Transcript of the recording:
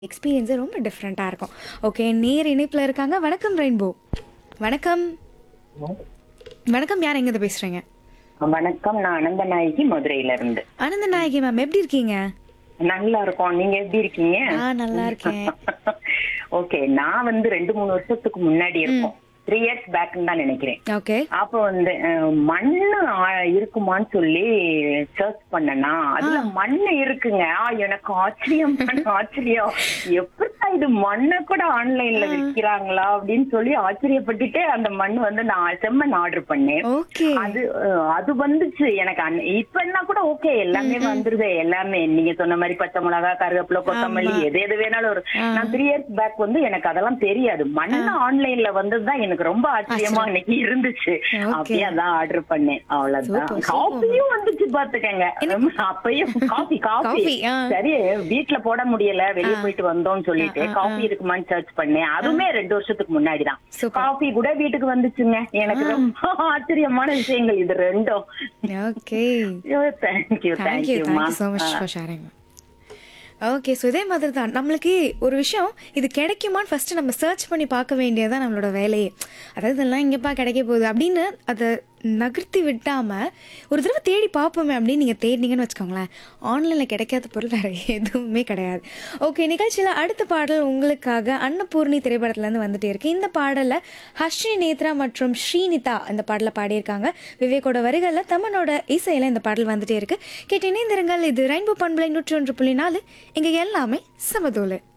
எக்ஸ்பீரியன்ஸே ரொம்ப டிஃப்ரெண்ட்டாக இருக்கும் ஓகே நேர் இணைப்பில் இருக்காங்க வணக்கம் ரெயின்போ வணக்கம் வணக்கம் யார் எங்கேருந்து பேசுகிறீங்க வணக்கம் நான் அனந்தநாயகி மதுரையில இருந்து ஆனந்த நாயகி மேம் எப்படி இருக்கீங்க நல்லா இருக்கோம் நீங்க எப்படி இருக்கீங்க நான் நல்லா இருக்கேன் ஓகே நான் வந்து ரெண்டு மூணு வருஷத்துக்கு முன்னாடி இருக்கோம் த்ரீ இயர்ஸ் பேக்னு தான் நினைக்கிறேன் ஓகே அப்போ வந்து அஹ், மண்ணு ஆ- இருக்குமான்னு சொல்லி சர்ச் பண்ணனா அதுல மண்ணு இருக்குங்க ஆ, எனக்கு ஆச்சரியம் ஆச்சரியம் எப்படிடா இது மண்ணை கூட ஆன்லைன்ல விற்கிறாங்களா அப்படின்னு சொல்லி ஆச்சரியப்பட்டுட்டு அந்த மண் வந்து நான் செம்மண் ஆர்டர் பண்ணேன் ஓகே அது அஹ், அது வந்துச்சு எனக்கு அன்ன- இப்ப என்ன கூட ஓகே எல்லாமே வந்துருது எல்லாமே நீங்க சொன்ன மாதிரி பச்சை மிளகா கருவேப்பிலை கொத்தமல்லி எது எது வேணாலும் ஒரு நான் த்ரீ இயர்ஸ் பேக் வந்து எனக்கு அதெல்லாம் தெரியாது மண்ணு ஆன்லைன்ல வந்ததுதான் எனக்கு ரொம்ப ஆச்சரியமா இன்னைக்கு இருந்துச்சு Okay. அப்படியே அதான் ஆர்டர் பண்ணேன் அவ்வளவுதான் Super, super. காஃபியும் வந்துச்சு பாத்துக்கங்க அப்பயும் காஃபி காஃபி Coffee, ஆ. சரி வீட்ல போட முடியல வெளிய போயிட்டு வந்தோம்னு சொல்லிட்டு காஃபி இருக்குமான்னு சர்ச் பண்ணேன் அதுவுமே ரெண்டு வருஷத்துக்கு முன்னாடிதான் Super. காஃபி கூட வீட்டுக்கு வந்துச்சுங்க எனக்கு ரொம்ப ஆச்சரியமான விஷயங்கள் இது ரெண்டும் ஓகே தேங்க்யூ தேங்க்யூ தேங்க்யூமா thank you so much for sharing okay so இதே மாதிரி தான் நம்மளுக்கு ஒரு விஷயம் இது கிடைக்குமான்னு ஃபஸ்ட்டு நம்ம சர்ச் பண்ணி பார்க்க வேண்டியதுதான் நம்மளோட வேலையே அதாவது இதெல்லாம் இங்கேப்பா கிடைக்க போகுது அப்படின்னு அதை நகர்த்தி விட்டாமல் ஒரு தடவை தேடி பார்ப்போமே அப்படின்னு நீங்கள் தேடினீங்கன்னு வச்சுக்கோங்களேன் ஆன்லைனில் கிடைக்காத பொருள் வேறு எதுவுமே கிடையாது ஓகே நிகழ்ச்சியில் அடுத்த பாடல் உங்களுக்காக அன்னபூர்ணி திரைப்படத்துலேருந்து வந்துட்டே இருக்கு இந்த பாடலில் ஹர்ஷி நேத்ரா மற்றும் ஸ்ரீனிதா இந்த பாடலை பாடியிருக்காங்க விவேக்கோட வரிகளில் தமனோட இசையில் இந்த பாடல் வந்துட்டே இருக்கு கேட்டு இணைந்திருங்கள் இது ரெயின்போ பண்பலை நூற்றி ஒன்று புள்ளி நாலு இங்கே எல்லாமே சமதோலு